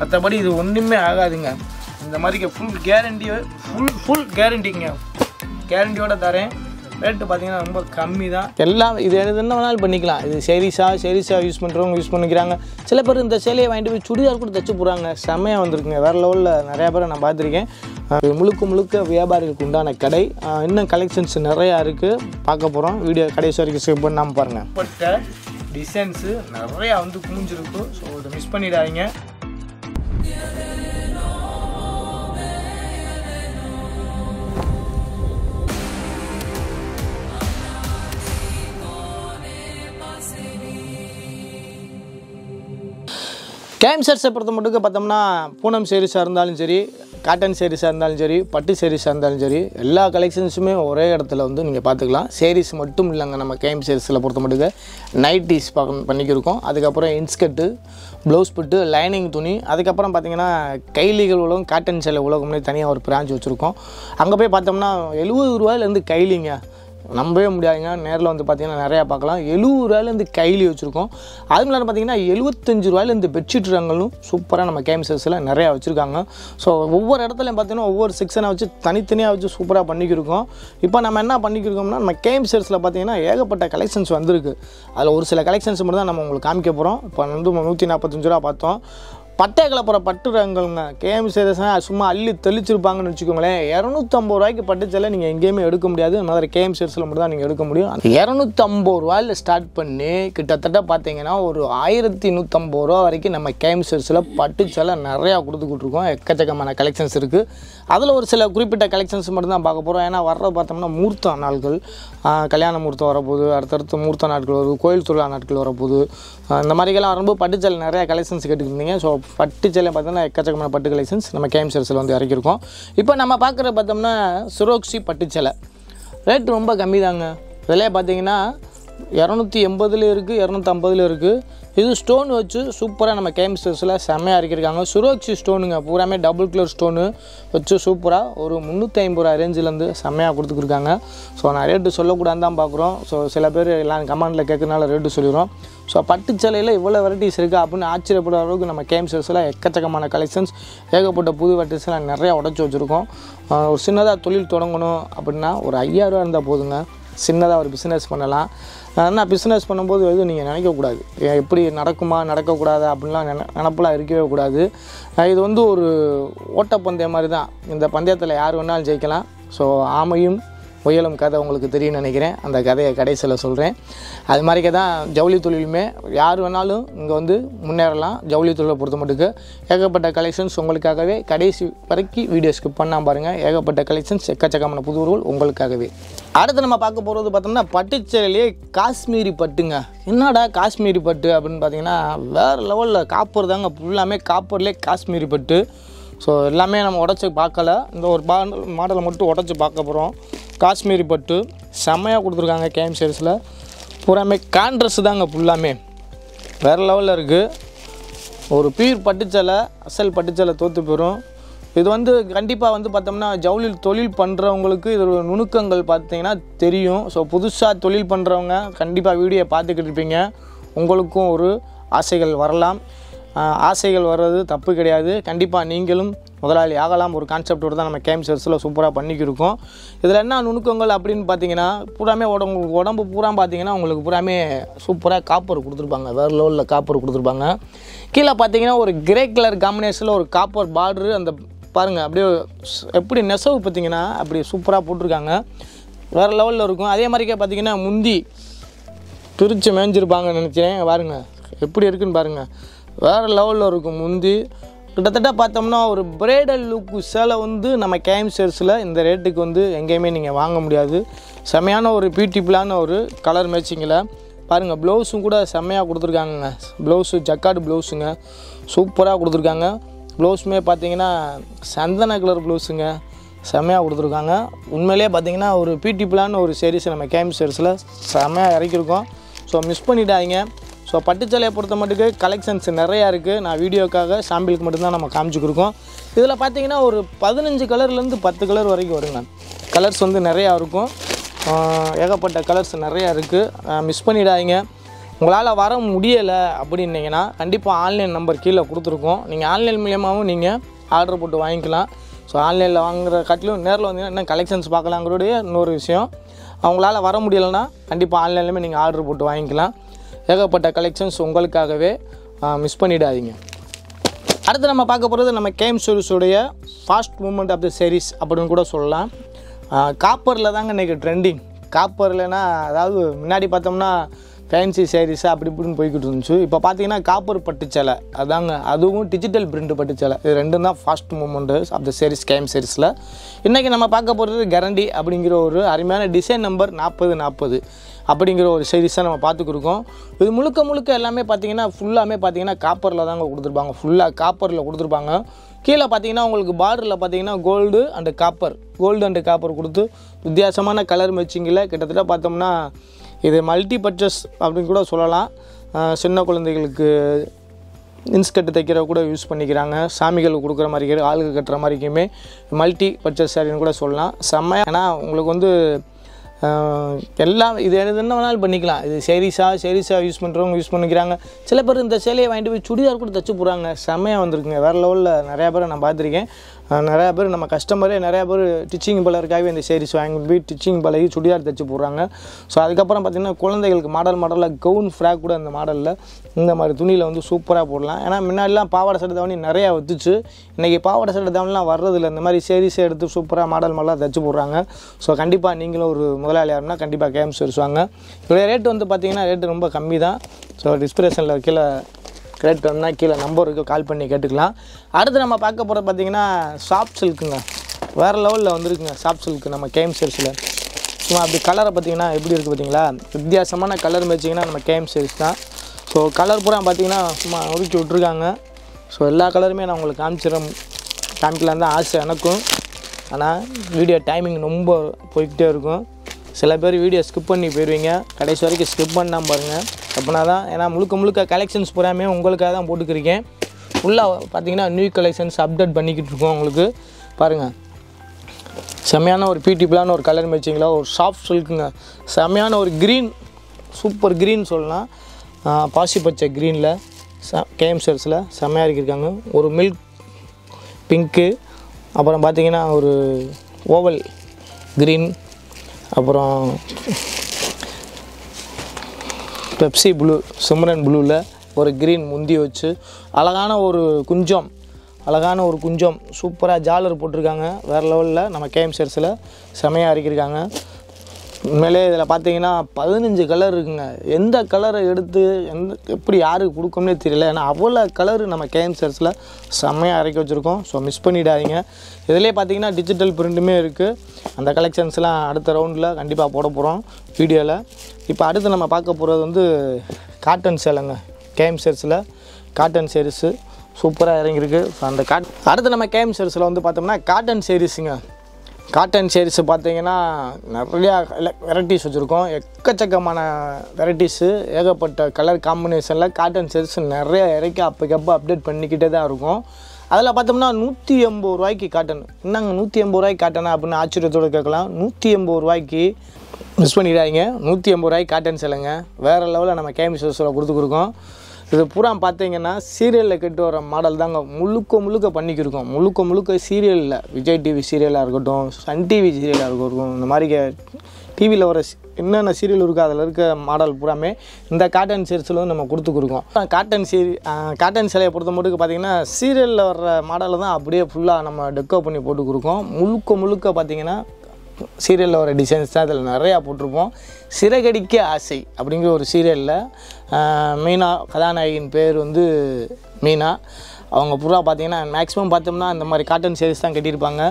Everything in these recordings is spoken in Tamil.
மற்றபடி இது ஒன்றுமே ஆகாதுங்க இந்த மாதிரிக்கு ஃபுல் கேரண்டி ஃபுல் ஃபுல் கேரண்டிங்க கேரண்டியோட தரேன் ரேட்டு பார்த்தீங்கன்னா ரொம்ப கம்மி தான் எல்லாம் இது எது என்ன வேணாலும் பண்ணிக்கலாம் இது செரிசா செரிசா யூஸ் பண்ணுறவங்க யூஸ் பண்ணிக்கிறாங்க சில பேர் இந்த சேலையை வாங்கிட்டு போய் சுடிதார் கூட தச்சு போடுறாங்க செம்மையாக வந்திருக்குங்க வேறு லெவலில் நிறையா பேரை நான் பார்த்துருக்கேன் அஹ் முழுக்க முழுக்க வியாபாரிகளுக்கு உண்டான கடை அஹ் இன்னும் கலெக்ஷன்ஸ் நிறையா இருக்குது பார்க்க போகிறோம் வீடியோ கடைசி வரைக்கும் ஸ்கிப் பண்ணாமல் பாருங்கள் பட்ட டிசைன்ஸு நிறையா வந்து குமிஞ்சிருக்கு ஸோ இதை மிஸ் பண்ணிடாதீங்க கேம் ஷர்ட்ஸை பொறுத்த மட்டும் பார்த்தோம்னா பூனம் சேரீஸாக இருந்தாலும் சரி காட்டன் சேரீஸாக இருந்தாலும் சரி பட்டு சேரீஸாக இருந்தாலும் சரி எல்லா கலெக்ஷன்ஸுமே ஒரே இடத்துல வந்து நீங்கள் பார்த்துக்கலாம் சேரீஸ் மட்டும் இல்லைங்க நம்ம கேம் சேரீஸில் பொறுத்த மட்டும் நைட்டிஸ் பார்க்க பண்ணிக்கிருக்கோம் அதுக்கப்புறம் இன்ஸ்கர்ட்டு ப்ளவுஸ் பிட்டு லைனிங் துணி அதுக்கப்புறம் பார்த்தீங்கன்னா கைலிகள் உலகம் காட்டன் சேலை உலகம்னே தனியாக ஒரு பிரான்ச் வச்சுருக்கோம் அங்கே போய் பார்த்தோம்னா எழுபது ரூபாயிலேருந்து கைலிங்க நம்பவே முடியாதுங்க நேரில் வந்து பார்த்தீங்கன்னா நிறையா பார்க்கலாம் எழுபது ரூபாயிலேருந்து கைலி வச்சுருக்கோம் அதுவும் இல்லாமல் பார்த்தீங்கன்னா எழுபத்தஞ்சு ரூபாயிலேருந்து பெட்ஷீட் ரங்களும் சூப்பராக நம்ம கேம்சஸில் நிறையா வச்சுருக்காங்க ஸோ ஒவ்வொரு இடத்துலையும் பார்த்தீங்கன்னா ஒவ்வொரு செக்ஷனை வச்சு தனித்தனியாக வச்சு சூப்பராக பண்ணிக்கிருக்கோம் இப்போ நம்ம என்ன பண்ணிக்கிருக்கோம்னா நம்ம கேம் செட்ஸில் பார்த்தீங்கன்னா ஏகப்பட்ட கலெக்ஷன்ஸ் வந்திருக்கு அதில் ஒரு சில கலெக்ஷன்ஸ் மட்டும் தான் நம்ம உங்களுக்கு காமிக்க போகிறோம் இப்போ வந்து நூற்றி நாற்பத்தஞ்சு ரூபா பார்த்தோம் பட்டை கலப்புற பட்டு ரங்கங்க கேஎம் சேரஸா சும்மா அள்ளி தெளிச்சிருப்பாங்கன்னு வச்சுக்கோங்களேன் இரநூத்தம்பது ரூபாய்க்கு பட்டு சேலை நீங்கள் எங்கேயுமே எடுக்க முடியாது இந்த மாதிரி கேஎம் சேரஸில் மட்டும் தான் நீங்கள் எடுக்க முடியும் இரநூத்தம்பது ரூபாயில் ஸ்டார்ட் பண்ணி கிட்டத்தட்ட பார்த்தீங்கன்னா ஒரு ஆயிரத்தி நூற்றம்பது ரூபா வரைக்கும் நம்ம கேஎம் சேரஸில் பட்டு சேலை நிறையா கொடுத்துக்கிட்டு இருக்கோம் எக்கச்சக்கமான கலெக்ஷன்ஸ் இருக்குது அதில் ஒரு சில குறிப்பிட்ட கலெக்ஷன்ஸ் மட்டும் தான் பார்க்க போகிறோம் ஏன்னா வர்றது பார்த்தோம்னா மூர்த்த நாட்கள் ஆஹ் கல்யாண மூர்த்தம் வரப்போகுது அடுத்தடுத்து மூர்த்த நாட்கள் வருது கோயில் திருவிழா நாட்கள் வரப்போகுது ஆஹ் இந்த மாதிரிக்கெல்லாம் வரும்போது பட்டுச்சேலை நிறையா கலெக்ஷன்ஸ் கேட்டுக்கிட்டீங்க ஸோ பட்டுச்சேலை பார்த்தோம்னா எக்கச்சக்கமான பட்டு கலெக்ஷன்ஸ் நம்ம கேம் சர்ஸில் வந்து இறக்கியிருக்கோம் இப்போ நம்ம பார்க்குற பார்த்தோம்னா சுரோக்ஸி பட்டுச்சேலை ரேட் ரொம்ப கம்மி தாங்க விலையை பார்த்தீங்கன்னா இரநூத்தி எண்பதுலேயும் இருக்குது இரநூத்தம்பதுல இருக்குது இது ஸ்டோன் வச்சு சூப்பராக நம்ம கேம் ஸ்டோர்ஸில் செம்மையாக இறக்கியிருக்காங்க சுரோக்ஸி ஸ்டோனுங்க பூராமே டபுள் கலர் ஸ்டோனு வச்சு சூப்பராக ஒரு முந்நூற்றி ஐம்பது ரூபா ரேஞ்சிலேருந்து செம்மையாக கொடுத்துருக்காங்க ஸோ நான் ரேட்டு சொல்லக்கூடாதுன்னு தான் பார்க்குறோம் ஸோ சில பேர் எல்லாம் கமெண்டில் கேட்கறனால ரேட்டு சொல்லிடுறோம் ஸோ பட்டு சேலையில் இவ்வளோ வெரைட்டிஸ் இருக்குது அப்படின்னு ஆச்சரியப்படுற அளவுக்கு நம்ம கேம் ஸ்டோர்ஸில் எக்கச்சக்கமான கலெக்ஷன்ஸ் ஏகப்பட்ட புது வெரைட்டிஸ்லாம் நிறையா உடச்சி வச்சுருக்கோம் ஆஹ் ஒரு சின்னதாக தொழில் தொடங்கணும் அப்படின்னா ஒரு ஐயாயிரம் இருந்தால் போதுங்க சின்னதாக ஒரு பிஸ்னஸ் பண்ணலாம் ஆனால் பிஸ்னஸ் பண்ணும்போது எதுவும் நீங்கள் நினைக்கக்கூடாது ஏ- எப்படி நடக்குமா நடக்கக்கூடாது அப்படின்லாம் நின நினப்பெல்லாம் இருக்கவே கூடாது அஹ் இது வந்து ஒரு ஓட்டப்பந்தயம் மாதிரி தான் இந்த பந்தயத்தில் யார் வேணாலும் ஜெயிக்கலாம் ஸோ ஆமையும் முயலும் கதை உங்களுக்கு தெரியும்னு நினைக்கிறேன் அந்த கதையை கடைசியில் சொல்கிறேன் அது மாதிரிக்கே தான் ஜவுளி தொழிலுமே யார் வேணாலும் இங்கே வந்து முன்னேறலாம் ஜவுளி தொழிலை பொறுத்த மட்டுக்கு ஏகப்பட்ட கலெக்ஷன்ஸ் உங்களுக்காகவே கடைசி வரைக்கும் வீடியோ ஸ்கிப் பண்ணாமல் பாருங்கள் ஏகப்பட்ட கலெக்ஷன்ஸ் எக்கச்சக்கமான புது உருவல் உங்களுக்காகவே அடுத்து நம்ம பார்க்க போகிறது பார்த்தோம்னா பட்டுச்சேலையிலே காஷ்மீரி பட்டுங்க என்னடா காஷ்மீரி பட்டு அப்படின்னு பார்த்தீங்கன்னா வேறு லெவலில் காப்பர் தாங்க ஃபுல்லாமே காப்பர்லேயே காஷ்மீரி பட்டு ஸோ எல்லாமே நம்ம உடச்சி பார்க்கல இந்த ஒரு பா மாடலை மட்டும் உடச்சி பார்க்க போகிறோம் காஷ்மீரி பட்டு செம்மையாக கொடுத்துருக்காங்க கேம் சீரிஸில் பூராமே கான்ட்ரஸ் தாங்க ஃபுல்லாமே வேறு லெவலில் இருக்குது ஒரு பீர் பட்டுச்சேலை அசல் பட்டுச்சேலை தோற்று போயிடும் இது வந்து கண்டிப்பாக வந்து பார்த்தோம்னா ஜவுளி தொழில் பண்ணுறவங்களுக்கு இதோட நுணுக்கங்கள் பார்த்தீங்கன்னா தெரியும் ஸோ புதுசாக தொழில் பண்ணுறவங்க கண்டிப்பாக வீடியோ பார்த்துக்கிட்டு இருப்பீங்க உங்களுக்கும் ஒரு ஆசைகள் வரலாம் ஆஹ் ஆசைகள் வர்றது தப்பு கிடையாது கண்டிப்பாக நீங்களும் முதலாளி ஆகலாம் ஒரு கான்செப்டோடு தான் நம்ம கேம் சர்ஸில் சூப்பராக பண்ணிக்கிருக்கோம் இதில் என்ன நுணுக்கங்கள் அப்படின்னு பார்த்தீங்கன்னா பூராமே உடம்பு உடம்பு பூரா பார்த்தீங்கன்னா உங்களுக்கு பூராமே சூப்பராக காப்பர் கொடுத்துருப்பாங்க வேறு லெவலில் காப்பர் கொடுத்துருப்பாங்க கீழே பார்த்தீங்கன்னா ஒரு கிரே கலர் காம்பினேஷனில் ஒரு காப்பர் பார்டரு அந்த பாருங்கள் அப்படியே ஸ்- எப்படி நெசவு பார்த்தீங்கன்னா அப்படி சூப்பராக போட்டிருக்காங்க வேறு லெவலில் இருக்கும் அதே மாதிரிக்கே பார்த்தீங்கன்னா முந்தி பிரித்து மேய்ஞ்சிருப்பாங்கன்னு நினச்சேன் பாருங்க எப்படி இருக்குன்னு பாருங்கள் வேறு லெவலில் இருக்கும் முந்தி கிட்டத்தட்ட பார்த்தோம்னா ஒரு பிரைடல் லுக்கு சேலை வந்து நம்ம கேம் சேர்ஸில் இந்த ரேட்டுக்கு வந்து எங்கேயுமே நீங்கள் வாங்க முடியாது செமையான ஒரு பியூட்டிஃபுல்லான ஒரு கலர் மேட்சிங்கில் பாருங்கள் ப்ளவுஸும் கூட செம்மையாக கொடுத்துருக்காங்கங்க ப்ளவுஸு ஜக்காடு ப்ளவுஸுங்க சூப்பராக கொடுத்துருக்காங்க ப்ளவுஸுமே பார்த்தீங்கன்னா சந்தன கலர் ப்ளவுஸுங்க செம்மையாக கொடுத்துருக்காங்க உண்மையிலே பார்த்தீங்கன்னா ஒரு பியூட்டிஃபுல்லான ஒரு சீரிஸ் நம்ம கேம் சீரிஸில் செம்மையாக இறக்கியிருக்கோம் ஸோ மிஸ் பண்ணிட்டாங்க ஸோ பட்டுச்சேலையை பொறுத்த மட்டுக்கு கலெக்ஷன்ஸ் நிறையா இருக்குது நான் வீடியோக்காக சாம்பிளுக்கு மட்டும்தான் நம்ம காமிச்சிக்கிருக்கோம் இதில் பார்த்தீங்கன்னா ஒரு பதினஞ்சு கலர்லேருந்து பத்து கலர் வரைக்கும் வருங்க கலர்ஸ் வந்து நிறையா இருக்கும் ஆஹ் ஏகப்பட்ட கலர்ஸ் நிறையா இருக்குது மிஸ் பண்ணிடாதீங்க உங்களால் வர முடியலை அப்படின்னீங்கன்னா கண்டிப்பாக ஆன்லைன் நம்பர் கீழே கொடுத்துருக்கோம் நீங்கள் ஆன்லைன் மூலியமாகவும் நீங்கள் ஆர்டர் போட்டு வாங்கிக்கலாம் ஸோ ஆன்லைனில் வாங்குற காட்டிலும் நேரில் வந்தீங்கன்னா இன்னும் கலெக்ஷன்ஸ் பார்க்கலாங்கிறோடைய இன்னொரு விஷயம் அவங்களால வர முடியலைன்னா கண்டிப்பாக ஆன்லைன்லேயுமே நீங்கள் ஆர்டர் போட்டு வாங்கிக்கலாம் ஏகப்பட்ட கலெக்ஷன்ஸ் உங்களுக்காகவே மிஸ் பண்ணிடாதீங்க அடுத்து நம்ம பார்க்க போகிறது நம்ம கேம் சீரிஸுடைய fast moment of the series அப்படின்னு கூட சொல்லலாம் காப்பரில் தாங்க இன்றைக்கி ட்ரெண்டிங் காப்பர்லனா அதாவது முன்னாடி பார்த்தோம்னா ஃபேன்சி சாரீஸ் அப்படி இப்படின்னு போய்கிட்டு இருந்துச்சு இப்போ பார்த்தீங்கன்னா காப்பர் பட்டுச்சேலை அதாங்க அதுவும் டிஜிட்டல் பிரிண்ட் பட்டுச்சேலை இது ரெண்டும் தான் fast moment of the series கேம் சீரிஸில் இன்றைக்கி நம்ம பார்க்க போகிறது கேரண்டி அப்படிங்கிற ஒரு அருமையான டிசைன் நம்பர் நாற்பது நாற்பது அப்படிங்கிற ஒரு சீரிஸை நம்ம பார்த்துக்கிருக்கோம் இது முழுக்க முழுக்க எல்லாமே பார்த்தீங்கன்னா ஃபுல்லாமே பார்த்தீங்கன்னா காப்பரில் தாங்க கொடுத்துருப்பாங்க ஃபுல்லாக காப்பரில் கொடுத்துருப்பாங்க கீழே பார்த்தீங்கன்னா உங்களுக்கு பார்டரில் பார்த்தீங்கன்னா gold and copper gold and copper கொடுத்து வித்தியாசமான கலர் மேட்சிங்கில் கிட்டத்தட்ட பார்த்தோம்னா இது மல்டி பர்ச்சஸ் அப்படின்னு கூட சொல்லலாம் அஹ் சின்ன குழந்தைகளுக்கு இன்ஸ்கர்ட் தைக்கிற கூட யூஸ் பண்ணிக்கிறாங்க சாமிகளுக்கு கொடுக்குற மாதிரி ஆளுக்கு கட்டுற மாதிரிக்குமே மல்டி பர்ச்சஸ் சாரின்னு கூட சொல்லலாம் செம்மையாக ஏன்னா உங்களுக்கு வந்து ஆஹ், எல்லாம் இது எது என்ன வேணாலும் பண்ணிக்கலாம் இது சரிசா சரிசா யூஸ் பண்ணுறவங்க யூஸ் பண்ணிக்கிறாங்க சில பேர் இந்த சேலையை வாங்கிட்டு போய் சுடிதார் கூட தச்சு போடுறாங்க செம்மையாக வந்திருக்குங்க வேறு லெவலில் நிறையா பேரை நான் பார்த்துருக்கேன் ஆஹ், நிறையா பேர் நம்ம கஸ்டமரே நிறையா பேர் டிச்சிங் பலருக்காகவே இந்த சேரீஸ் வாங்கி போய் டிச்சிங் பழகி சுடிதார் தச்சு போடுறாங்க ஸோ அதுக்கப்புறம் பார்த்திங்கன்னா குழந்தைகளுக்கு மாடல் மாடலாக கவுன் ஃப்ராக் கூட இந்த மாடலில் இந்த மாதிரி துணியில் வந்து சூப்பராக போடலாம் ஏன்னா முன்னாடிலாம் பாவாடை சட்டை தாவணி நிறையா வந்துச்சு இன்றைக்கி பாவாடை சட்டை தாவணிலாம் வர்றதில்ல இந்த மாதிரி சேரீஸ் எடுத்து சூப்பராக மாடல் மாடலாக தச்சு போடுறாங்க ஸோ கண்டிப்பாக நீங்களும் ஒரு முதலாளியாக இருந்தால் கண்டிப்பாக கேம்ஸ் வருவாங்க இதோடைய ரேட் வந்து பார்த்தீங்கன்னா ரேட்டு ரொம்ப கம்மி தான் ஸோ டிஸ்பிரேஷனில் கீழே ரேட் வேணும்னா கீழே நம்பருக்கு கால் பண்ணி கேட்டுக்கலாம் அடுத்து நம்ம பார்க்க போகிறது பார்த்தீங்கன்னா சாஃப்ட் சில்க்குங்க வேறு லெவலில் வந்திருக்குங்க சாஃப்ட் சில்க்கு நம்ம கேம் சீரிஸில் சும்மா அப்படி கலரை பார்த்தீங்கன்னா எப்படி இருக்குது பார்த்தீங்களா வித்தியாசமான கலர் மேட்சிங்கன்னா நம்ம கேம் சீரிஸ் தான் ஸோ கலர் பூரா பார்த்தீங்கன்னா சும்மா உருக்கி விட்ருக்காங்க ஸோ எல்லா கலருமே நான் உங்களுக்கு காமிச்சிடும் காமிக்கலாம் தான் ஆசை எனக்கும் ஆனால் வீடியோ டைமிங் ரொம்ப போய்கிட்டே இருக்கும் சில பேர் வீடியோ ஸ்கிப் பண்ணி போயிடுவீங்க கடைசி வரைக்கும் ஸ்கிப் பண்ணாமல் பாருங்கள் அப்படின்னா தான் ஏன்னா முழுக்க முழுக்க கலெக்ஷன்ஸ் பூராமே உங்களுக்காக தான் போட்டுக்கிறீங்க ஃபுல்லாக பார்த்தீங்கன்னா நியூ கலெக்ஷன்ஸ் அப்டேட் பண்ணிக்கிட்டு இருக்கோம் உங்களுக்கு பாருங்கள் செம்மையான ஒரு பியூட்டிஃபுல்லான ஒரு கலர் மேட்சிங்கில் ஒரு சாஃப்ட் சில்க்குங்க செம்மையான ஒரு க்ரீன் சூப்பர் க்ரீன் சொல்லலாம் ஆஹ் பாசி பச்சை க்ரீனில் ச கேஎம் ஷர்ட்ஸில் செம்மையாக இருக்கிருக்காங்க ஒரு மில்க் பிங்க்கு அப்புறம் பார்த்தீங்கன்னா ஒரு ஓவல் க்ரீன் அப்புறம் பெப்சி ப்ளூ சிம்ரன் ப்ளூவில் ஒரு க்ரீன் முந்தி வச்சு அழகான ஒரு குஞ்சம் அழகான ஒரு குஞ்சம் சூப்பராக ஜாலர் போட்டிருக்காங்க வேறு லெவலில் நம்ம கேஎம் ஷர்ட்ஸில் செமையாக இறக்கியிருக்காங்க உண்மையிலே இதில் பார்த்தீங்கன்னா பதினஞ்சு கலர் இருக்குங்க எந்த கலரை எடுத்து எந்த எப்படி யாருக்கு கொடுக்கணும்னே தெரியல ஏன்னா அவ்வளோ கலர் நம்ம கேஎம் சர்ஸில் செம்மையாக இறக்கி வச்சுருக்கோம் ஸோ மிஸ் பண்ணிடாதீங்க இதிலே பார்த்தீங்கன்னா டிஜிட்டல் பிரிண்ட்டுமே இருக்குது அந்த கலெக்ஷன்ஸ்லாம் அடுத்த ரவுண்டில் கண்டிப்பாக போட போகிறோம் வீடியோவில் இப்போ அடுத்து நம்ம பார்க்க போகிறது வந்து காட்டன் சேலைங்க கேஎம் சர்ஸில் காட்டன் சேரீஸு சூப்பராக இறங்கியிருக்கு ஸோ அந்த காட் அடுத்து நம்ம கேஎம் சர்ஸில் வந்து பார்த்தோம்னா காட்டன் சேரீஸுங்க காட்டன் சேரீஸ் பார்த்தீங்கன்னா நிறையா வெரைட்டிஸ் வச்சுருக்கோம் எக்கச்சக்கமான வெரைட்டிஸு ஏகப்பட்ட கலர் காம்பினேஷனில் காட்டன் சேரீஸ் நிறைய இறக்கி அப்போக்கப்போ அப்டேட் பண்ணிக்கிட்டே தான் இருக்கும் அதில் பார்த்தோம்னா நூற்றி எண்பது ரூபாய்க்கு காட்டன் என்னங்க நூற்றி எண்பது ரூபாய்க்கு காட்டனா அப்படின்னு ஆச்சரியத்தோடு கேட்கலாம் நூற்றி எண்பது ரூபாய்க்கு மிஸ் பண்ணிடாதீங்க நூற்றி எண்பது ரூபாய்க்கு காட்டன் சேலைங்க வேறு லெவலில் நம்ம கேமி சோஸில் கொடுத்துருக்கோம் இது பூரா பார்த்தீங்கன்னா சீரியலில் கெட்டு வர மாடல் தாங்க முழுக்க முழுக்க பண்ணிக்கிருக்கோம் முழுக்க முழுக்க சீரியலில் விஜய் டிவி சீரியலாக இருக்கட்டும் சன் டிவி சீரியலாக இருக்கட்டும் இந்த மாதிரி டிவியில் வர சி- என்னென்ன சீரியல் இருக்கோ அதில் இருக்க மாடல் பூராமே இந்த காட்டன் சீரிஸில் வந்து நம்ம கொடுத்துக்குருக்கோம் காட்டன் சீரி காட்டன் சிலையை பொறுத்த மட்டும் பார்த்தீங்கன்னா சீரியலில் வர்ற மாடலை தான் அப்படியே ஃபுல்லாக நம்ம டெக்கோ பண்ணி போட்டு கொடுக்கோம் முழுக்க முழுக்க பார்த்தீங்கன்னா சீரியலில் வர டிசைன்ஸ் தான் இதில் நிறையா போட்டிருப்போம் சிறகடிக்க ஆசை அப்படிங்கிற ஒரு சீரியலில் மீனா கதாநாயகின் பேர் வந்து மீனா அவங்க பூரா பார்த்தீங்கன்னா மேக்ஸிமம் பார்த்தோம்னா இந்த மாதிரி காட்டன் சேரீஸ் தான் கட்டியிருப்பாங்க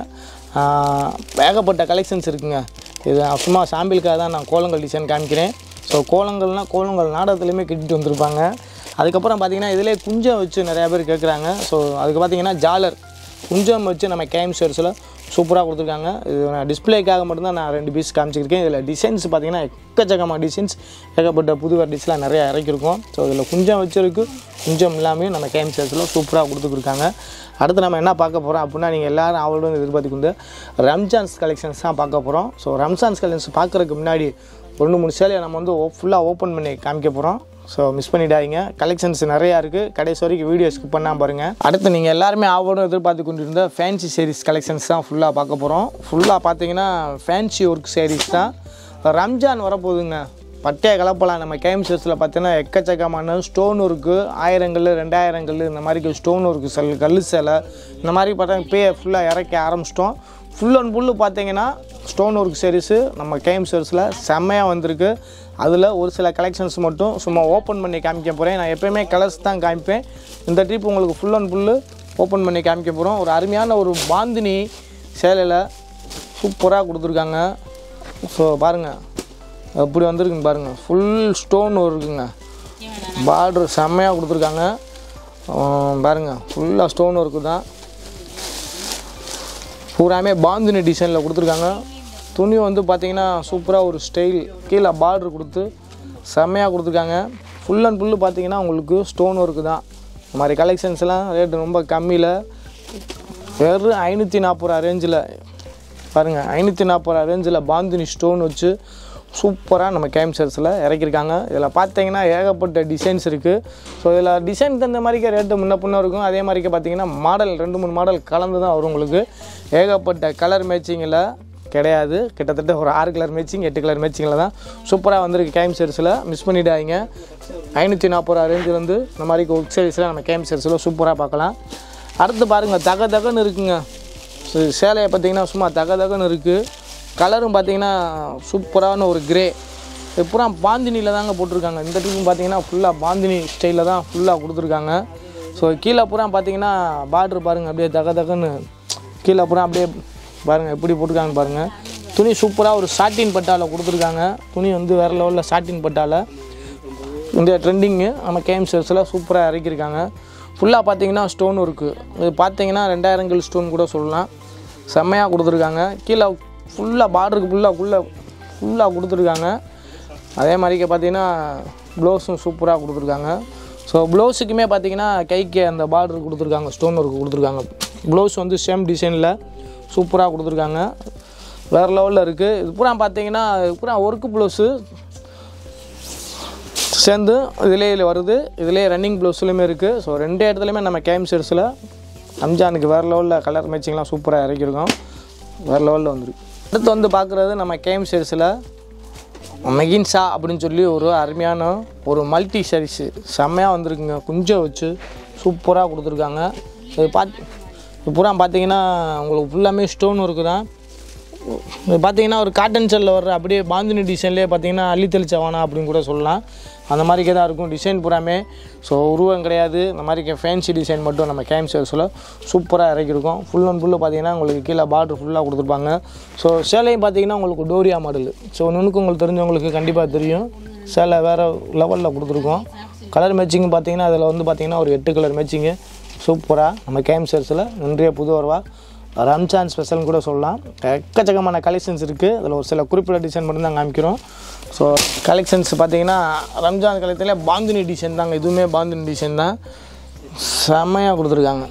ஆஹ் ஏகப்பட்ட கலெக்ஷன்ஸ் இருக்குங்க இது நான் சும்மா சாம்பிளுக்காக தான் நான் கோலங்கள் டிசைன் காமிக்கிறேன் ஸோ கோலங்கள்னால் கோலங்கள் நாடகத்துலேயுமே கட்டிட்டு வந்திருப்பாங்க அதுக்கப்புறம் பார்த்தீங்கன்னா இதிலே குஞ்சம் வச்சு நிறையா பேர் கேட்குறாங்க ஸோ அதுக்கு பார்த்தீங்கன்னா ஜாலர் குஞ்சம் வச்சு நம்ம கேம் ஷர்ட்ஸில் சூப்பராக கொடுத்துருக்காங்க இது நான் டிஸ்ப்ளேக்காக மட்டும்தான் நான் ரெண்டு பீஸ் காமிச்சிருக்கேன் இதில் டிசைன்ஸ் பார்த்தீங்கன்னா எக்கச்சக்கமான டிசைன்ஸ் ஏகப்பட்ட புது வெரைட்டிஸ்லாம் நிறையா இறக்கியிருக்கோம் ஸோ இதில் குஞ்சம் வச்சிருக்கு குஞ்சம் இல்லாமையும் நம்ம கேம் ஷர்ட்ஸில் சூப்பராக கொடுத்துருக்காங்க அடுத்து நம்ம என்ன பார்க்க போகிறோம் அப்படின்னா நீங்கள் எல்லாரும் அவளோட எதிர்பார்த்து கொண்டு ரம்ஜான்ஸ் கலெக்ஷன்ஸ் தான் பார்க்க போகிறோம் ஸோ ரம்ஜான்ஸ் கலெக்ஷன்ஸ் பார்க்குறதுக்கு முன்னாடி ரெண்டு மூணு சேலையை நம்ம வந்து ஃபுல்லாக ஓப்பன் பண்ணி காமிக்க போகிறோம் ஸோ மிஸ் பண்ணிடாதீங்க கலெக்ஷன்ஸ் நிறையா இருக்குது கடைசி வரைக்கும் வீடியோ ஸ்கிப் பண்ணால் பாருங்கள் அடுத்து நீங்கள் எல்லாருமே ஆவோடும் எதிர்பார்த்து கொண்டிருந்த ஃபேன்சி sarees கலெக்ஷன்ஸ் தான் ஃபுல்லாக பார்க்க போகிறோம் ஃபுல்லாக பார்த்தீங்கன்னா ஃபேன்சி ஒர்க் sarees தான் ரம்ஜான் வரப்போகுதுங்க பட்டைய கலப்பலாம் நம்ம கேம் செட்ஸில் பார்த்தீங்கன்னா எக்கச்சக்கமான ஸ்டோன் ஒர்க்கு ஆயிரங்கள் ரெண்டாயிரங்கள் இந்த மாதிரி ஸ்டோன் ஒர்க்கு செல் கல் சிலை இந்த மாதிரி பார்த்தா இப்போயே ஃபுல்லாக இறக்க ஆரம்பிச்சிட்டோம் ஃபுல் அண்ட் ஃபுல்லு பார்த்தீங்கன்னா ஸ்டோன் ஒர்க் சீரிஸு நம்ம கேம் செட்ஸில் செம்மையாக வந்திருக்கு அதில் ஒரு சில கலெக்ஷன்ஸ் மட்டும் சும்மா ஓப்பன் பண்ணி காமிக்க போகிறேன் நான் எப்போயுமே கலர்ஸ் தான் காமிப்பேன் இந்த ட்ரிப் உங்களுக்கு ஃபுல் அண்ட் ஃபுல்லு ஓப்பன் பண்ணி காமிக்க போகிறோம் ஒரு அருமையான ஒரு பாந்தினி சேலையில் சூப்பராக கொடுத்துருக்காங்க ஸோ பாருங்கள் எப்படி வந்திருக்குங்க பாருங்கள் ஃபுல் ஸ்டோன் இருக்குங்க பார்டர் செம்மையாக கொடுத்துருக்காங்க பாருங்கள் ஃபுல்லாக ஸ்டோன் ஒர்க்கு தான் பூராமே பாந்தினி டிசைனில் கொடுத்துருக்காங்க துணி வந்து பார்த்தீங்கன்னா சூப்பராக ஒரு ஸ்டைல் கீழே பார்டர் கொடுத்து செம்மையாக கொடுத்துருக்காங்க ஃபுல் அண்ட் ஃபுல்லு பார்த்தீங்கன்னா உங்களுக்கு ஸ்டோன் ஒர்க்கு தான் இந்த மாதிரி கலெக்ஷன்ஸ்லாம் ரேட்டு ரொம்ப கம்மியில் வெறும் ஐநூற்றி நாற்பது ரூபா ரேஞ்சில் பாருங்கள் ஐநூற்றி நாற்பது ரூபா ரேஞ்சில் பாந்தினி ஸ்டோன் வச்சு சூப்பராக நம்ம கேம் செட்ஸில் இறக்கியிருக்காங்க இதில் பார்த்தீங்கன்னா ஏகப்பட்ட டிசைன்ஸ் இருக்குது ஸோ இதில் டிசைன் தகுந்த மாதிரிக்கே ரேட்டு முன்ன பின்ன இருக்கும் அதே மாதிரிக்கே பார்த்தீங்கன்னா மாடல் ரெண்டு மூணு மாடல் கலந்து தான் வரும் உங்களுக்கு ஏகப்பட்ட கலர் மேட்சிங்கில் கிடையாது கிட்டத்தட்ட ஒரு ஆறு கலர் மேட்சிங் எட்டு கலர் மேட்சிங்கில் தான் சூப்பராக வந்திருக்கு கேம் செட்ஸில் மிஸ் பண்ணிடாதீங்க ஐநூற்றி நாற்பது ரூபா ரேஞ்சு வந்து இந்த மாதிரி ஒர்க் சைஸில் நம்ம கேம் செட்ஸில் சூப்பராக பார்க்கலாம் அடுத்து பாருங்கள் தக தகன்னு இருக்குங்க ஸோ சேலையை பார்த்தீங்கன்னா சும்மா தக தகன்னு இருக்குது கலரும் பார்த்தீங்கன்னா சூப்பரான ஒரு கிரே இது பூரா பாந்தினியில் தாங்க போட்டிருக்காங்க இந்த ட்ரிப்பும் பார்த்தீங்கன்னா ஃபுல்லாக பாந்தினி ஸ்டைலில் தான் ஃபுல்லாக கொடுத்துருக்காங்க ஸோ கீழே பூரா பார்த்தீங்கன்னா பார்டர் பாருங்கள் அப்படியே தக தகன்னு கீழே பூரா அப்படியே பாருங்கள் எப்படி போட்டிருக்காங்க பாருங்கள் துணி சூப்பராக ஒரு சாட்டின் பட்டாவில் கொடுத்துருக்காங்க துணி வந்து வேறு லெவலில் சாட்டின் பட்டாவில் இந்த ட்ரெண்டிங்கு நம்ம கேம் செல்ஸில் சூப்பராக இறக்கியிருக்காங்க ஃபுல்லாக பார்த்தீங்கன்னா ஸ்டோன் இருக்குது இது பார்த்தீங்கன்னா ரெண்டாயிரங்கள் ஸ்டோன் கூட சொல்லலாம் செம்மையாக கொடுத்துருக்காங்க கீழே ஃபுல்லாக பார்டருக்கு ஃபுல்லாக ஃபுல்லாக ஃபுல்லாக கொடுத்துருக்காங்க அதே மாதிரிக்கு பார்த்தீங்கன்னா ப்ளவுஸும் சூப்பராக கொடுத்துருக்காங்க ஸோ ப்ளவுஸுக்குமே பார்த்தீங்கன்னா கைக்கு அந்த பார்டர் கொடுத்துருக்காங்க ஸ்டோன் ஒர்க் கொடுத்துருக்காங்க ப்ளவுஸ் வந்து சேம் டிசைனில் சூப்பராக கொடுத்துருக்காங்க வேறு லெவலில் இருக்குது இது பூரா பார்த்தீங்கன்னா இது பூரா ஒர்க்கு ப்ளவுஸு சேர்ந்து இதிலே வருது இதிலே ரன்னிங் ப்ளவுஸ்லையுமே இருக்குது ஸோ ரெண்டு இடத்துலையுமே நம்ம கேம் செட்ஸில் ரம்ஜானுக்கு வேறு லெவலில் கலர் மேட்சிங்லாம் சூப்பராக இறக்கியிருக்கோம் வேறு லெவலில் வந்துருக்கு அடுத்து வந்து பார்க்குறது நம்ம கேம் செட்ஸில் மெகின்சா அப்படின்னு சொல்லி ஒரு அருமையான ஒரு மல்டி சைஸு செம்மையாக வந்திருக்குங்க குஞ்சம் வச்சு சூப்பராக கொடுத்துருக்காங்க இது பார்த்து இது பூரா பார்த்தீங்கன்னா உங்களுக்கு ஃபுல்லாமே ஸ்டோன் ஒர்க்கு தான் இது பார்த்தீங்கன்னா ஒரு காட்டன் செல்லில் வர்ற அப்படியே பாந்தினி டிசைன்லேயே பார்த்தீங்கன்னா அள்ளி தெளிச்சவானா அப்படின்னு கூட சொல்லலாம் அந்த மாதிரிக்கே தான் இருக்கும் டிசைன் பூராமே ஸோ உருவம் கிடையாது இந்த மாதிரி ஃபேன்சி டிசைன் மட்டும் நம்ம கேம் சேல்ஸில் சூப்பராக இறக்கியிருக்கோம் ஃபுல் அண்ட் ஃபுல்லு பார்த்தீங்கன்னா உங்களுக்கு கீழே பார்டர் ஃபுல்லாக கொடுத்துருப்பாங்க ஸோ சேலையும் பார்த்தீங்கன்னா உங்களுக்கு டோரியா மாடல் ஸோ நுணுக்கு உங்களுக்கு தெரிஞ்சவங்களுக்கு கண்டிப்பாக தெரியும் சேலை வேறு லெவலில் கொடுத்துருக்கோம் கலர் மேட்சிங் பார்த்தீங்கன்னா அதில் வந்து பார்த்தீங்கன்னா ஒரு எட்டு கலர் மேட்சிங்கு சூப்பராக நம்ம கேம் சேல்ஸில் இன்றைய புது வரவா ரம்ஜான் ஸ்பெஷல்னு கூட சொல்லலாம் எக்கச்சக்கமான கலெக்ஷன்ஸ் இருக்குது அதில் ஒரு சில குறிப்பிட்ட டிசைன் மட்டும்தான் காமிக்கிறோம் ஸோ கலெக்ஷன்ஸ் பார்த்தீங்கன்னா ரம்ஜான் கலெக்ஷனில் பாந்தினி டிசைன் தாங்க இதுவுமே பாந்தினி டிசைன் தான் செம்மையாக கொடுத்துருக்காங்க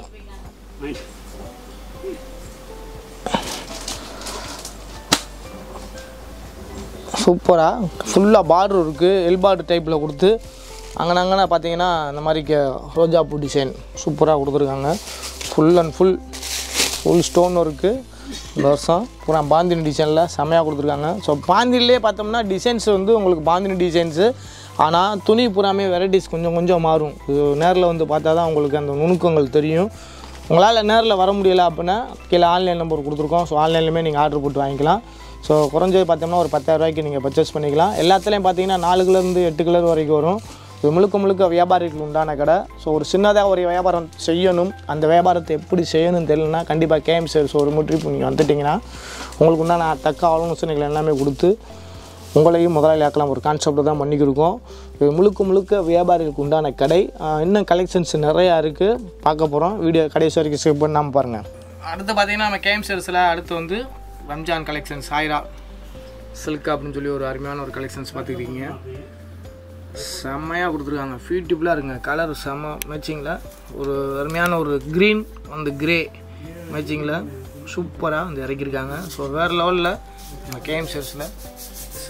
சூப்பராக ஃபுல்லாக பார்டர் இருக்குது எல் பார்டர் டைப்பில் கொடுத்து அங்கே அங்கனா பார்த்தீங்கன்னா இந்த மாதிரி கே- ரோஜா பூ டிசைன் சூப்பராக கொடுத்துருக்காங்க full and full full stone work இந்த வருஷம் பூரா பாந்தினி டிசைனில் செம்மையாக கொடுத்துருக்காங்க ஸோ பாந்தினிலே பார்த்தோம்னா டிசைன்ஸ் வந்து உங்களுக்கு பாந்தினி டிசைன்ஸு ஆனால் துணி பூராமே வெரைட்டிஸ் கொஞ்சம் கொஞ்சம் மாறும் இது நேரில் வந்து பார்த்தா தான் உங்களுக்கு அந்த நுணுக்கங்கள் தெரியும் உங்களால் நேரில் வர முடியல அப்படின்னா கீழே ஆன்லைன் நம்பர் கொடுத்துருக்கோம் ஸோ ஆன்லைன்லையுமே நீங்கள் ஆர்டர் போட்டு வாங்கிக்கலாம் ஸோ குறைஞ்சது பார்த்தோம்னா ஒரு பத்தாயிரம் ரூபாய்க்கு நீங்கள் பர்ச்சேஸ் பண்ணிக்கலாம் எல்லாத்துலேயும் பார்த்தீங்கன்னா நாலு கிலோலேருந்து எட்டு கிலோ வரைக்கும் வரும் இது முழுக்க முழுக்க வியாபாரிகளுக்கு உண்டான கடை ஸோ ஒரு சின்னதாக ஒரு வியாபாரம் செய்யணும் அந்த வியாபாரத்தை எப்படி செய்யணும்னு தெரியலனா கண்டிப்பாக கேஎம் சேல்ஸ் ஒரு முற்றிப்பு நீங்கள் வந்துட்டிங்கன்னா உங்களுக்கு உண்டான தக்க ஆலோசனைகள் எல்லாமே கொடுத்து உங்களையும் முதலாளி ஆக்கலாம் ஒரு கான்செப்ட் தான் பண்ணிக்கிருக்கோம் இது முழுக்க முழுக்க வியாபாரிகளுக்கு உண்டான கடை ஆஹ் இன்னும் கலெக்ஷன்ஸ் நிறையா இருக்குது பார்க்க போகிறோம் வீடியோ கடைசி வரைக்கும் ஸ்கிப் பண்ணாமல் பாருங்கள் அடுத்து பார்த்தீங்கன்னா நம்ம கேம் சேல்ஸில் அடுத்து வந்து ரம்ஜான் கலெக்ஷன்ஸ் ஆயிரா சில்க் அப்படின்னு சொல்லி ஒரு அருமையான ஒரு கலெக்ஷன்ஸ் பார்த்துக்கிட்டீங்க செம்மையாக கொடுத்துருக்காங்க ஃபியூட்டிஃபுல்லாக இருக்குங்க கலர் செம்ம மேட்சிங்கில் ஒரு அருமையான ஒரு க்ரீன் அந்த கிரே மேட்சிங்கில் சூப்பராக வந்து இறக்கியிருக்காங்க ஸோ வேறு லெவலில் நம்ம கேம் ஷர்ட்ஸில்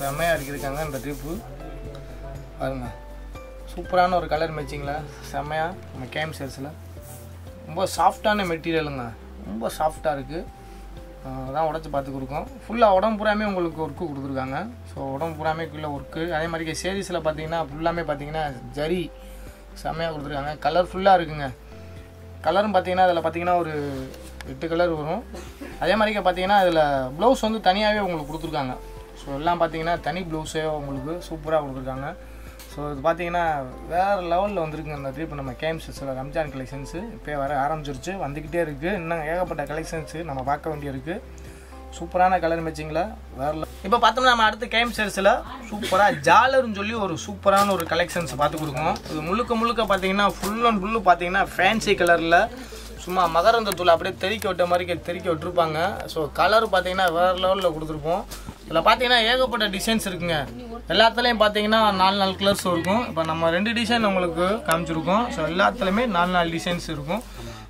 செம்மையாக இருக்கிருக்காங்க இந்த ட்ரிப்பு பாருங்க சூப்பரான ஒரு கலர் மேட்சிங்கில் செம்மையாக நம்ம கேம் சேல்ஸில் ரொம்ப சாஃப்டான மெட்டீரியலுங்க ரொம்ப சாஃப்டாக இருக்குது அதான் உடச்சி பார்த்து கொடுக்கும் ஃபுல்லாக உடம்பு பூராமே உங்களுக்கு ஒர்க்கு கொடுத்துருக்காங்க ஸோ உடம்பு பூராமே கீழே ஒர்க்கு அதே மாதிரி சேரீஸில் பார்த்தீங்கன்னா ஃபுல்லாமே பார்த்தீங்கன்னா ஜரி செம்மையாக கொடுத்துருக்காங்க கலர்ஃபுல்லாக இருக்குங்க கலரும் பார்த்தீங்கன்னா அதில் பார்த்தீங்கன்னா ஒரு எட்டு கலர் வரும் அதே மாதிரிக்க பார்த்தீங்கன்னா அதில் ப்ளவுஸ் வந்து தனியாகவே உங்களுக்கு கொடுத்துருக்காங்க ஸோ எல்லாம் பார்த்தீங்கன்னா தனி ப்ளவுஸே உங்களுக்கு சூப்பராக கொடுத்துருக்காங்க ஸோ இது பார்த்தீங்கன்னா வேறு லெவலில் வந்திருக்குங்க இந்த ட்ரிப் நம்ம கேம்ஸில் ரம்ஜான் கலெக்ஷன்ஸு இப்போ வர ஆரம்பிச்சிருச்சு வந்துக்கிட்டே இருக்குது இன்னும் ஏகப்பட்ட கலெக்ஷன்ஸு நம்ம பார்க்க வேண்டியிருக்கு சூப்பரான கலர் மேட்சிங்கில் வேற இப்போ பார்த்தோம்னா நம்ம அடுத்த கேம் சேல்ஸில் சூப்பராக ஜாலர்னு சொல்லி ஒரு சூப்பரான ஒரு கலெக்ஷன்ஸ் பார்த்து கொடுக்கோம் இது முழுக்க முழுக்க பார்த்தீங்கன்னா ஃபுல் அண்ட் ஃபுல்லு பார்த்தீங்கன்னா ஃபேன்சி கலரில் சும்மா மகரந்த தூள் அப்படியே தெறிக்க விட்ட மாதிரி தெறிக்க விட்டுருப்பாங்க ஸோ கலர் பார்த்தீங்கன்னா வேறு லெவலில் கொடுத்துருப்போம் இதில் பார்த்தீங்கன்னா ஏகப்பட்ட டிசைன்ஸ் இருக்குங்க எல்லாத்துலேயும் பார்த்தீங்கன்னா நாலு நாலு கலர்ஸ் இருக்கும் இப்போ நம்ம ரெண்டு டிசைன் உங்களுக்கு காமிச்சிருக்கோம் ஸோ எல்லாத்துலேயுமே நாலு நாலு டிசைன்ஸ் இருக்கும்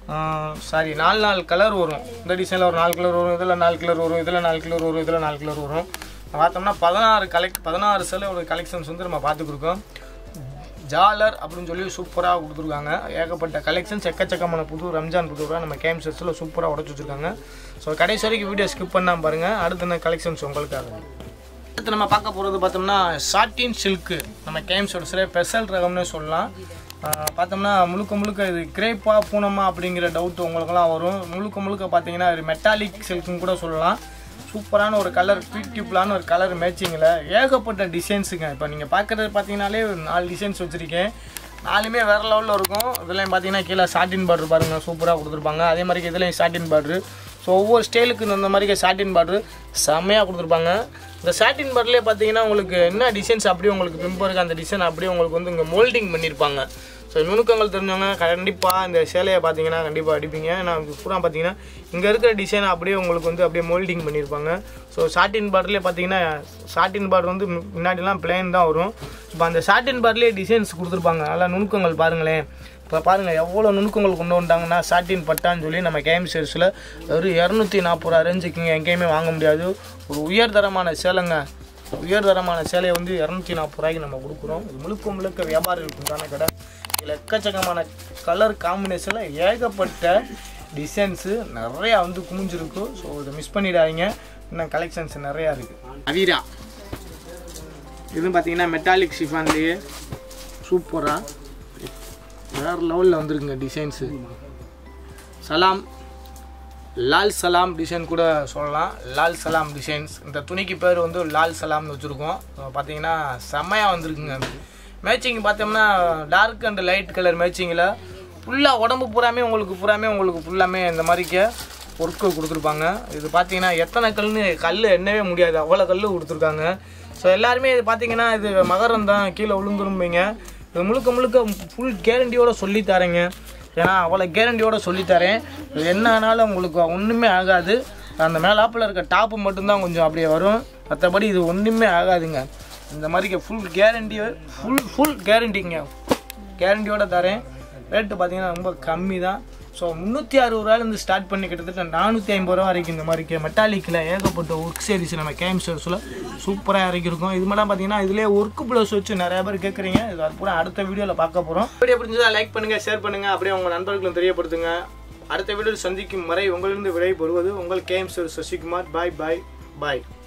சாரி நாலு நாலு கலர் வரும் இந்த டிசைனில் ஒரு நாலு கலர் வரும் இதில் நாலு கலர் வரும் இதில் நாலு கலர் வரும் இதில் நாலு கலர் வரும் பார்த்தோம்னா பதினாறு கலெக்ட் பதினாறு சிலையோட கலெக்ஷன்ஸ் வந்து நம்ம பார்த்துக்குருக்கோம் ஜாலர் அப்படின்னு சொல்லி சூப்பராக கொடுத்துருக்காங்க ஏகப்பட்ட கலெக்ஷன்ஸ் எக்கச்சக்கமான புது ரம்ஜான் புதுவாக நம்ம கேம் செட்ஸில் சூப்பராக உடச்சி வச்சுருக்காங்க ஸோ கடைசி வரைக்கும் வீடியோ ஸ்கிப் பண்ணாமல் பாருங்கள் அடுத்த என்ன கலெக்ஷன்ஸ் உங்களுக்காக அடுத்து நம்ம பார்க்க போகிறது பார்த்தோம்னா சாட்டின் சில்க்கு நம்ம கேம் செட்ஸில் ஸ்பெஷல் ரகம்னு சொல்லலாம் ஆஹ் பார்த்தோம்னா முழுக்க முழுக்க இது கிரேப்பா பூனமா அப்படிங்கிற டவுட் உங்களுக்கெல்லாம் வரும் முழுக்க முழுக்க பார்த்தீங்கன்னா இது மெட்டாலிக் சில்க்குன்னு கூட சொல்லலாம் சூப்பரான ஒரு கலர் பியூட்டிஃபுல்லான ஒரு கலர் மேட்சிங்கில் ஏகப்பட்ட டிசைன்ஸுங்க இப்போ நீங்கள் பார்க்குறது பார்த்தீங்கனாலே ஒரு நாலு டிசைன்ஸ் வச்சுருக்கேன் நாலுமே வேறு லெவலில் இருக்கும் இதுலேயும் பார்த்தீங்கன்னா கீழே சாட்டின் பார்டர் பாருங்கள் சூப்பராக கொடுத்துருப்பாங்க அதே மாதிரி இதுலேயும் சாட்டின் பார்டரு ஸோ ஒவ்வொரு ஸ்டைலுக்கு இந்த மாதிரி சாட்டின் பார்டரு செம்மையாக கொடுத்துருப்பாங்க இந்த சாட்டின் பார்டர்லேயே பார்த்தீங்கன்னா உங்களுக்கு என்ன டிசைன்ஸ் அப்படியே உங்களுக்கு பிம்பர் இருக்குது அந்த டிசைன் அப்படியே உங்களுக்கு வந்து இங்கே மோல்டிங் பண்ணியிருப்பாங்க ஸோ நுணுக்கங்கள் தெரிஞ்சவங்க கண்டிப்பாக இந்த சேலையை பார்த்தீங்கன்னா கண்டிப்பாக அடிப்பீங்க நான் பூரா பார்த்தீங்கன்னா இங்கே இருக்கிற டிசைன் அப்படியே உங்களுக்கு வந்து அப்படியே மோல்டிங் பண்ணியிருப்பாங்க ஸோ சாட்டின் பார்டர்லேயே பார்த்தீங்கன்னா சாட்டின் பார்டர் வந்து மு- முன்னாடிலாம் பிளேன் தான் வரும் இப்போ அந்த சாட்டின் பார்டர்லேயே டிசைன்ஸ் கொடுத்துருப்பாங்க நல்லா நுணுக்கங்கள் பாருங்களேன் இப்போ பாருங்கள் எவ்வளோ நுணுக்கங்கள் கொண்டு வந்துட்டாங்கன்னா சாட்டின் பட்டான்னு சொல்லி நம்ம கேம் சேர்ஸில் ஒரு இரநூத்தி நாற்பது ரூபா ரேஞ்சுக்குங்க எங்கேயுமே வாங்க முடியாது ஒரு உயர்தரமான சேலைங்க உயர்தரமான சேலையை வந்து இரநூத்தி நாற்பது ரூபாய்க்கு நம்ம கொடுக்குறோம் இது முழுக்க முழுக்க வியாபாரிகளுக்கு உண்டான கடை இதில் எக்கச்சக்கமான கலர் காம்பினேஷனில் ஏகப்பட்ட டிசைன்ஸு நிறையா வந்து குமிஞ்சிருக்கு ஸோ இதை மிஸ் பண்ணிடாதீங்க இன்னும் கலெக்ஷன்ஸ் நிறையா இருக்குது அவீரா இதுவும் பார்த்தீங்கன்னா மெட்டாலிக் ஷிஃபான்லேயே சூப்பராக வேறு லெவலில் வந்துருக்குங்க டிசைன்ஸு சலாம் லால் சலாம் டிசைன் கூட சொல்லலாம் லால் சலாம் டிசைன்ஸ் இந்த துணிக்கு பேர் வந்து லால் சலாம்னு வச்சுருக்கோம் பார்த்தீங்கன்னா செம்மையாக வந்திருக்குங்க மேட்சிங் பார்த்தோம்னா டார்க் அண்ட் லைட் கலர் மேட்சிங்கில் ஃபுல்லாக உடம்பு பூராமே உங்களுக்கு பூராமே உங்களுக்கு ஃபுல்லாமே இந்த மாதிரிக்க ஒர்க்கு கொடுத்துருப்பாங்க இது பார்த்தீங்கன்னா எத்தனை கல்னு கல் எண்ணவே முடியாது அவ்வளோ கல் கொடுத்துருக்காங்க ஸோ எல்லாருமே இது பார்த்தீங்கன்னா இது மகரம் தான் கீழே விழுந்துரும்பீங்க இது முழுக்க முழுக்க ஃபுல் கேரண்டியோட சொல்லி தரேங்க ஏன்னா அவ்வளோ கேரண்டியோட சொல்லித்தரேன் இது என்ன ஆனாலும் உங்களுக்கு ஒன்றுமே ஆகாது அந்த மேலாப்பில் இருக்க டாப்பு மட்டும்தான் கொஞ்சம் அப்படியே வரும் மற்றபடி இது ஒன்றுமே ஆகாதுங்க இந்த மாதிரி ஃபுல் கேரண்டி ஃபுல் ஃபுல் கேரண்டிங்க கேரண்டியோட தரேன் ரேட்டு பார்த்தீங்கன்னா ரொம்ப கம்மி தான் ஸோ முந்நூற்றி அறுபது ரூபாயிலேருந்து ஸ்டார்ட் பண்ணி கிட்டத்தட்ட நானூற்றி ஐம்பது ரூபா வரைக்கும் இந்த மாதிரி மெட்டாலிக்கில் ஏகப்பட்ட ஒர்க் சீரிஸ் நம்ம கேம் ஸ்டோர்ஸில் சூப்பராக இறக்கிருக்கோம் இது மட்டும் பார்த்தீங்கன்னா இதிலே ஒர்க் ப்ளவுஸ் வச்சு நிறைய பேர் கேட்குறீங்க இது அது பூரா அடுத்த வீடியோவில் பார்க்க போகிறோம் வீடியோ பிடிச்சதா லைக் பண்ணுங்கள் ஷேர் பண்ணுங்கள் அப்படியே உங்கள் நண்பர்களும் தெரியப்படுத்துங்க அடுத்த வீடியோவில் சந்திக்கும் வரை உங்களிருந்து விடை பெறுவது உங்கள் கேம் ஸ்டோர் சசிகுமார் பாய் பாய் பாய்